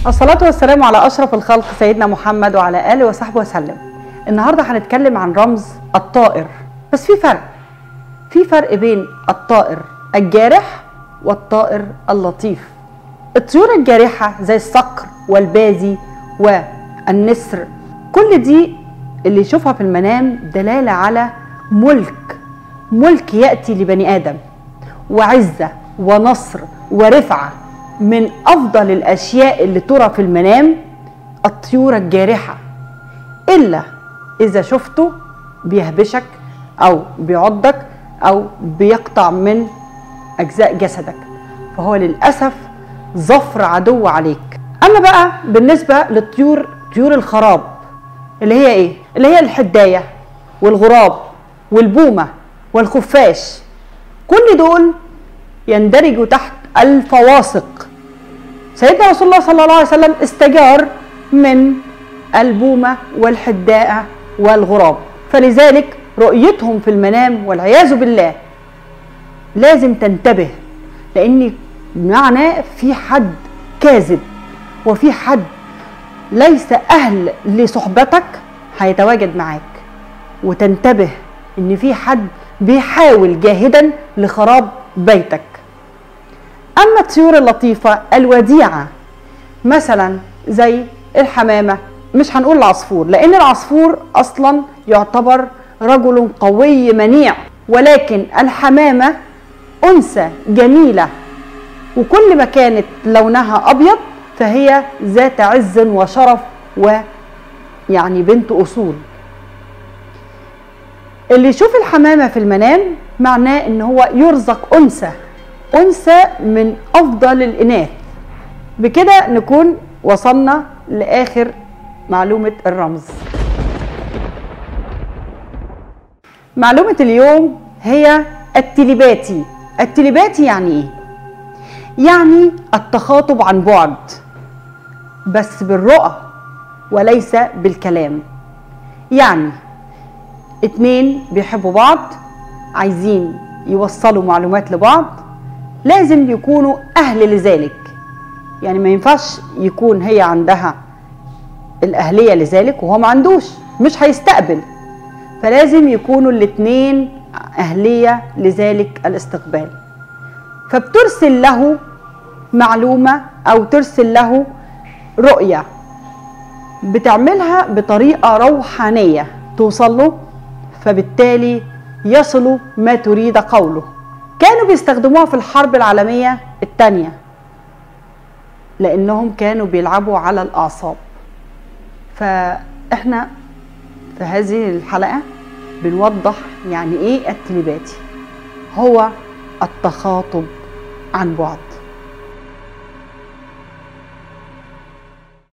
الصلاة والسلام على أشرف الخلق سيدنا محمد وعلى آله وصحبه وسلم النهاردة هنتكلم عن رمز الطائر بس في فرق في فرق بين الطائر الجارح والطائر اللطيف الطيور الجارحة زي الصقر والبازي والنسر كل دي اللي يشوفها في المنام دلالة على ملك ملك يأتي لبني آدم وعزة ونصر ورفعة من أفضل الأشياء اللي ترى في المنام الطيور الجارحة إلا إذا شفته بيهبشك أو بيعضك أو بيقطع من أجزاء جسدك فهو للأسف ظفر عدو عليك أما بقى بالنسبة للطيور طيور الخراب اللي هي إيه؟ اللي هي الحداية والغراب والبومة والخفاش كل دول يندرجوا تحت الفواسق سيدنا رسول الله صلى الله عليه وسلم استجار من البومة والحداءة والغراب فلذلك رؤيتهم في المنام والعياذ بالله لازم تنتبه لأن معناه في حد كاذب وفي حد ليس أهل لصحبتك هيتواجد معاك وتنتبه إن في حد بيحاول جاهدا لخراب بيتك أما الطيور اللطيفة الوديعة مثلا زي الحمامة مش هنقول العصفور لأن العصفور أصلا يعتبر رجل قوي منيع ولكن الحمامة أنثى جميلة وكل ما كانت لونها أبيض فهي ذات عز وشرف ويعني بنت أصول اللي يشوف الحمامة في المنام معناه ان هو يرزق أنثى أنثى من أفضل الإناث بكده نكون وصلنا لآخر معلومة الرمز معلومة اليوم هي التليباتي التليباتي يعني ايه؟ يعني التخاطب عن بعد بس بالرؤى وليس بالكلام يعني اتنين بيحبوا بعض عايزين يوصلوا معلومات لبعض لازم يكونوا أهل لذلك يعني ما ينفعش يكون هي عندها الأهلية لذلك وهو ما عندوش مش هيستقبل فلازم يكونوا الاتنين أهلية لذلك الاستقبال فبترسل له معلومة أو ترسل له رؤية بتعملها بطريقة روحانية توصل له فبالتالي يصل ما تريد قوله كانوا بيستخدموها في الحرب العالمية الثانية لأنهم كانوا بيلعبوا على الأعصاب فإحنا في هذه الحلقة بنوضح يعني إيه التليباتي هو التخاطب عن بعد